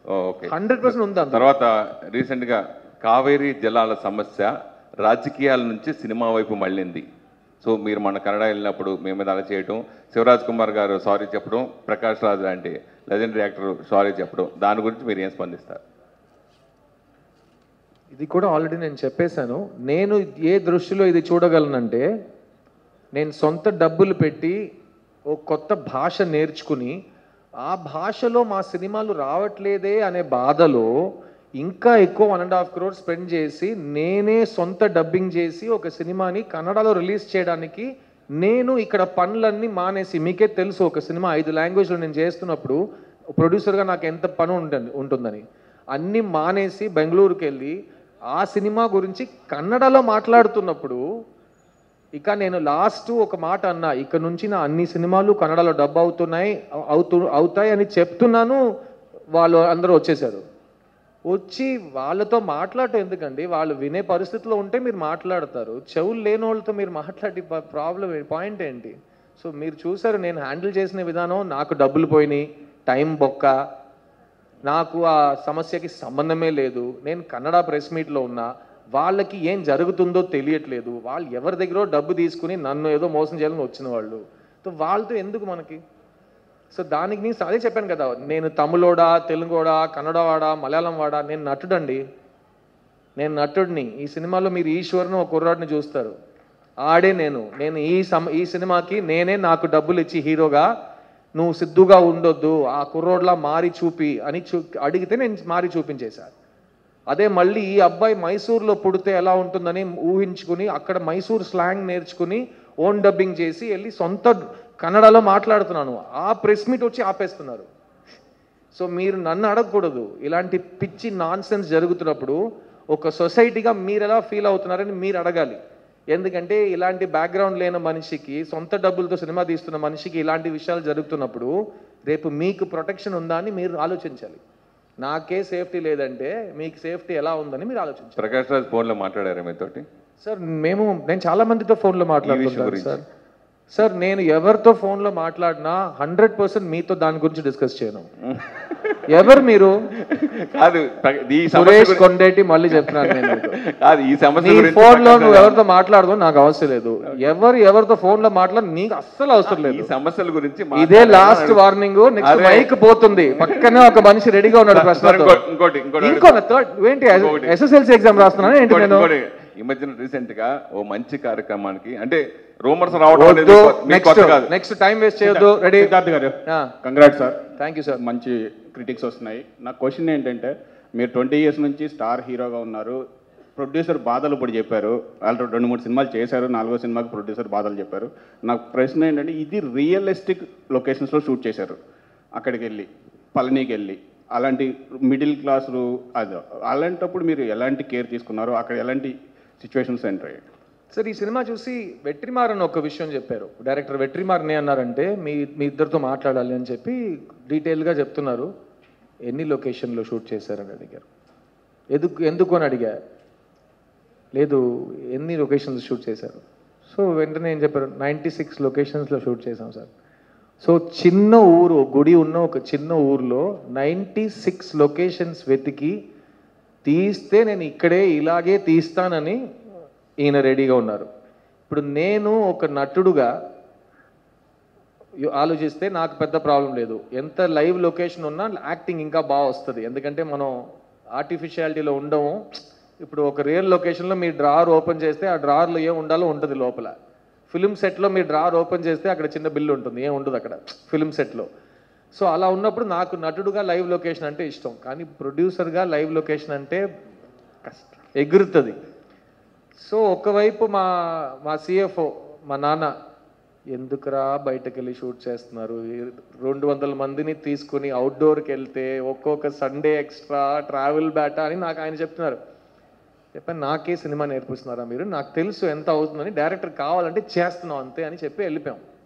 Okay hundred percent ఉంది అందులో. తర్వాత రీసెంట్గా కావేరీ జలాల సమస్య రాజకీయాల నుంచి సినిమా వైపు మళ్ళింది సో మీరు మన కన్నడ వెళ్ళినప్పుడు మేము మీద అలా చేయటం శివరాజ్ కుమార్ గారు సారీ చెప్పడం ప్రకాష్ రాజ్ లాంటి లెజెండరీ యాక్టర్ సారీ చెప్పడం దాని గురించి మీరు ఏం స్పందిస్తారు ఇది కూడా ఆల్రెడీ నేను చెప్పేశాను నేను ఏ దృష్టిలో ఇది చూడగలనంటే నేను సొంత డబ్బులు పెట్టి ఓ కొత్త భాష నేర్చుకుని ఆ భాషలో మా సినిమాలు రావట్లేదే అనే బాధలో ఇంకా ఎక్కువ one and half crore spend చేసి నేనే సొంత డబ్బింగ్ చేసి ఒక సినిమాని కన్నడలో రిలీజ్ చేయడానికి నేను ఇక్కడ పనులన్నీ మానేసి మీకే తెలుసు ఒక సినిమా ఐదు లాంగ్వేజ్లో నేను చేస్తున్నప్పుడు ప్రొడ్యూసర్గా నాకు ఎంత పని ఉంటుంది ఉంటుందని అన్నీ మానేసి బెంగళూరుకి వెళ్ళి ఆ సినిమా గురించి కన్నడలో మాట్లాడుతున్నప్పుడు ఇక నేను లాస్ట్ ఒక మాట అన్నా ఇక నుంచి నా అన్ని సినిమాలు కన్నడలో డబ్బు అవుతున్నాయి అవుతూ అవుతాయి అని చెప్తున్నాను వాళ్ళు అందరూ వచ్చేసారు వచ్చి వాళ్ళతో మాట్లాడటం ఎందుకండి వాళ్ళు వినే పరిస్థితిలో ఉంటే మీరు మాట్లాడతారు చెవులు లేని వాళ్ళతో మీరు మాట్లాడే ప్రాబ్లం పాయింట్ ఏంటి సో మీరు చూసారు నేను హ్యాండిల్ చేసిన విధానం నాకు డబ్బులు పోయినాయి టైం బొక్క నాకు ఆ సమస్యకి సంబంధమే లేదు నేను కన్నడ ప్రెస్ మీట్లో ఉన్నా వాళ్ళకి ఏం జరుగుతుందో తెలియట్లేదు వాళ్ళు ఎవరి దగ్గర డబ్బు తీసుకుని నన్ను ఏదో మోసం చేయాలని వచ్చిన వాళ్ళు సో వాళ్ళతో ఎందుకు మనకి సో దానికి నేను అదే చెప్పాను కదా నేను తమిళోడా తెలుగోడా కన్నడవాడా మలయాళం వాడా నేను నటుడండి నేను నటుడిని ఈ సినిమాలో మీరు ఈశ్వర్ను ఒక కుర్రాడిని చూస్తారు ఆడే నేను నేను ఈ సమ ఈ సినిమాకి నేనే నాకు డబ్బులు ఇచ్చి హీరోగా నువ్వు సిద్ధుగా ఉండొద్దు ఆ కుర్రోడ్లా మారి చూపి అని చూ అడిగితే నేను మారి చూపించేశాను అదే మళ్ళీ ఈ అబ్బాయి మైసూర్లో పుడితే ఎలా ఉంటుందని ఊహించుకుని అక్కడ మైసూర్ స్లాంగ్ నేర్చుకుని ఓన్ డబ్బింగ్ చేసి వెళ్ళి సొంత కన్నడలో మాట్లాడుతున్నాను ఆ ప్రెస్ మీట్ వచ్చి ఆపేస్తున్నారు సో మీరు నన్ను అడగకూడదు ఇలాంటి పిచ్చి నాన్ జరుగుతున్నప్పుడు ఒక సొసైటీగా మీరు ఎలా ఫీల్ అవుతున్నారని మీరు అడగాలి ఎందుకంటే ఇలాంటి బ్యాక్గ్రౌండ్ లేని మనిషికి సొంత డబ్బులతో సినిమా తీస్తున్న మనిషికి ఇలాంటి విషయాలు జరుగుతున్నప్పుడు రేపు మీకు ప్రొటెక్షన్ ఉందా అని మీరు ఆలోచించాలి నాకే సేఫ్టీ లేదంటే మీకు సేఫ్టీ ఎలా ఉందని మీరు ఆలోచించాలి ప్రకాష్ రాజ్ ఫోన్లో మాట్లాడారా మీతోటి సార్ మేము నేను చాలా మందితో ఫోన్లో మాట్లాడుతున్నాను గురించి? సార్ సార్ నేను ఎవరితో ఫోన్లో మాట్లాడినా హండ్రెడ్ పర్సెంట్ మీతో దాని గురించి డిస్కస్ చేయను ఎవరు మీరు కాదు ప్ర- ఈ సమస్య సురేష్ గురించి- కొండేటి మళ్ళీ చెప్తున్నాను నేను మీకు. కాదు ఈ సమస్య నీ గురించి ఫోన్ లో ప్రకాష్ నువ్వు రాజ్ ఎవరితో మాట్లాడదు నాకు అవసరం లేదు ఎవరు ఎవరితో ఫోన్ లో మాట్లాడు నీకు అస్సలు అవసరం ఈ లేదు సమస్యల గురించి ఇదే మాట్లాడాలని లాస్ట్ అడుగు- వార్నింగ్ నెక్స్ట్ అరే. మైక్ పోతుంది పక్కనే ఒక మనిషి రెడీగా ఉన్నాడు సార్, ప్రశ్నతో ఇంకోటి ఇంకోటి ఇంకోటి ఇంకో థర్డ్ ఏంటి ఇంకొకటి. ఎస్ఎస్ఎల్సి ఎగ్జామ్ రాస్తున్నాను ఏంటి ఇంకోటి- నేను ఇంకోటి. ఈ మధ్యన రీసెంట్ గా ఓ మంచి కార్యక్రమానికి అంటే రూమర్స్ రావడం అనేది వద్దు కొ- మీకు నెక్స్ట్ కొత్త కాదు నెక్స్ట్ టైం వేస్ట్ చేయొద్దు ready Siddharth garu congrat sir thank you sir మంచి క్రిటిక్స్ వస్తున్నాయి నా క్వశ్చన్ ఏంటంటే మీరు ట్వంటీ ఇయర్స్ నుంచి స్టార్ హీరోగా ఉన్నారు ప్రొడ్యూసర్ బాధలు ఇప్పుడు చెప్పారు ఆల్రెడీ రెండు మూడు సినిమాలు చేశారు నాలుగో సినిమాకి ప్రొడ్యూసర్ బాధలు చెప్పారు నాకు ప్రశ్న ఏంటంటే ఇది రియలిస్టిక్ లొకేషన్స్లో షూట్ చేశారు అక్కడికి వెళ్ళి పళనికి వెళ్ళి అలాంటి మిడిల్ క్లాస్ అది అలాంటప్పుడు మీరు ఎలాంటి కేర్ తీసుకున్నారు అక్కడ ఎలాంటి సిచ్యువేషన్స్ ఎంటర్ అయ్యాయి సార్ ఈ సినిమా చూసి వెట్రిమార్ అని ఒక విషయం చెప్పారు డైరెక్టర్ వెట్రిమార్ని అన్నారంటే మీ మీ ఇద్దరితో మాట్లాడాలి అని చెప్పి డీటెయిల్గా చెప్తున్నారు ఎన్ని లొకేషన్లో షూట్ చేశారని అడిగారు ఎందుకు ఎందుకు అని అడిగా లేదు ఎన్ని లొకేషన్స్ షూట్ చేశారు సో వెంటనే ఏం చెప్పారు నైంటీ సిక్స్ లొకేషన్స్లో షూట్ చేశాం సార్ సో చిన్న ఊరు గుడి ఉన్న ఒక చిన్న ఊర్లో నైంటీ సిక్స్ లొకేషన్స్ వెతికి తీస్తే నేను ఇక్కడే ఇలాగే తీస్తానని ఈయన రెడీగా ఉన్నారు ఇప్పుడు నేను ఒక నటుడుగా యు- ఆలోచిస్తే నాకు పెద్ద ప్రాబ్లం లేదు ఎంత లైవ్ లొకేషన్ ఉన్నా యాక్టింగ్ ఇంకా బాగా వస్తుంది ఎందుకంటే మనం ఆర్టిఫిషియాలిటీలో ఉండము ఇప్పుడు ఒక రియల్ లొకేషన్లో మీ డ్రార్ ఓపెన్ చేస్తే ఆ డ్రార్లో ఏం ఉండాలో ఉంటుంది లోపల ఫిలిం సెట్లో మీ డ్రార్ ఓపెన్ చేస్తే అక్కడ చిన్న బిల్లు ఉంటుంది ఏం ఉండదు అక్కడ ఫిలిం సెట్లో సో అలా ఉన్నప్పుడు నాకు నటుడుగా లైవ్ లొకేషన్ అంటే ఇష్టం కానీ ప్రొడ్యూసర్గా లైవ్ లొకేషన్ అంటే కష్టం ఎగురుతుంది సో ఒకవైపు మా మా సిఎఫ్ఓ మా నాన్న ఎందుకురా బయటకు వెళ్ళి షూట్ చేస్తున్నారు ఈ రెండు వందల మందిని తీసుకుని అవుట్డోర్కి వెళ్తే ఒక్కొక్క సండే ఎక్స్ట్రా ట్రావెల్ బ్యాటా అని నాకు ఆయన చెప్తున్నారు చెప్పాను నాకే సినిమా నేర్పిస్తున్నారా మీరు నాకు తెలుసు ఎంత అవుతుందని డైరెక్టర్ కావాలంటే చేస్తున్నాం అంతే అని చెప్పి వెళ్ళిపోయాం